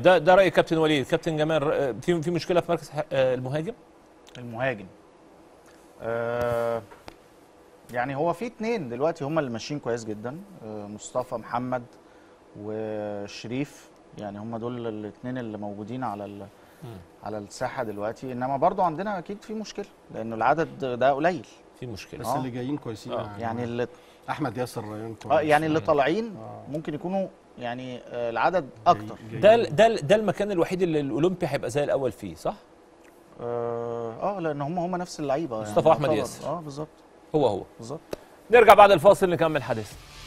طيب ده ده راي كابتن وليد كابتن جمال آه، في في مشكله في مركز ح- آه، المهاجم المهاجم آه يعني هو في اتنين دلوقتي هم اللي ماشيين كويس جدا آه مصطفى محمد وشريف يعني هم دول الاتنين اللي موجودين على ال على الساحه دلوقتي انما برضو عندنا اكيد في مشكله لانه العدد ده قليل في مشكله بس آه. اللي جايين كويسين آه. يعني اللي احمد ياسر ريان كويس اه يعني اللي طالعين آه. ممكن يكونوا يعني آه العدد اكتر جايين- ده ال- ده ال- ده المكان الوحيد اللي الاولمبي هيبقى زي الاول فيه صح اه, آه لان هم هم نفس اللعيبه مصطفى أحمد يعتبر. ياسر. اه بالظبط هو هو بالظبط نرجع بعد الفاصل نكمل حديثنا